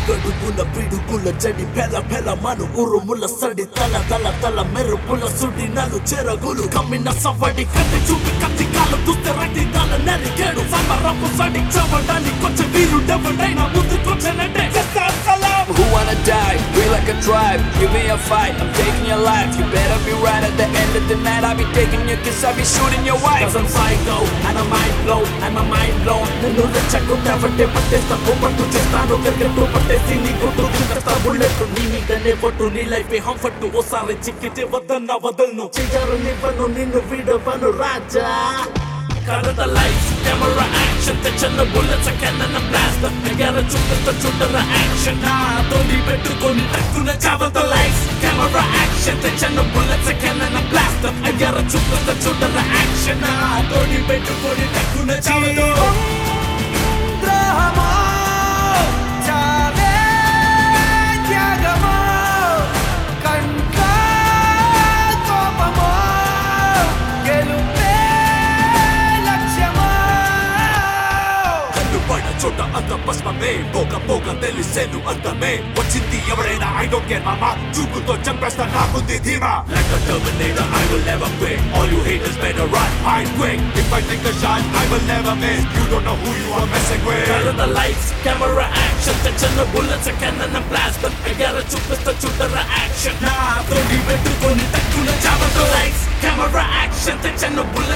అడుగడుగుల పిడుగుల జడి పెల పెల మను ఉరుముల సడి తల తల తల మెరుపుల సుడి నలు చెరగులు కమ్మిన సవ్వడి కట్టి చూపి కత్తి కాలు దుస్తే రట్టి తల నరికేడు సమరపు సడి చవడానికి కొంచెం వీరుడెవడైనా ముందుకొచ్చనంటే చేస్తారు సలాం Who wanna die? We like a tribe. Give me a fight. I'm taking your life. You better be right at the end of the night. I'll be taking your kiss. I'll be shooting your wife. Cause I'm psycho and I'm mind blown and my mind blown నిన్ను రెచ్చగొట్టావంటే పట్టేస్తా పొప్పట్టు చేస్తాను cricket పట్టేసి నీ గుట్టు తింటా bullet నీ మీదనే పట్టు నీ లైఫ్ హంఫట్టు ఓసారి చిక్కితే వద్దన్న వదలను చెయ్యాలనివ్వను నిన్ను వీడవను రాజా Cut the lights, camera action తెచ్చన్న బుల్లెట్స్ కెన్న బ్లాస్ట్ ఎగర చుట్టత చుట్టర యాక్షన్ తోడి పెట్టుకొని తక్కున చావత లైట్స్ కెమెరా యాక్షన్ తెచ్చన్న బుల్లెట్స్ కెన్న బ్లాస్ట్ ఎగర చుట్టత చుట్టర యాక్షన్ తోడి పెట్టుకొని తక్కున చావతో ద్రోహమో చావే త్యాగమో కంటా కోపమో గెలుపే లక్ష్యమో కన్నుపడ చోట అంత భస్మమే పోక పోక తెలిసేను అర్థమే వచ్చింది ఎవరైనా ఐ డోంట్ కేర్ మామా చూపుతో చంపేస్తా నాకుంది ధీమా Like a Terminator I will never quit All you haters better run hide quick If I take a shot I will never miss You don't know who you are messing with Turn the lights camera action తెచ్చన్న bullets cannon blast ఎగర చూపిస్తా చూడర action నా తోడి పెట్టుకొని తక్కువ చావతో lights camera action తెచ్చన్న bullets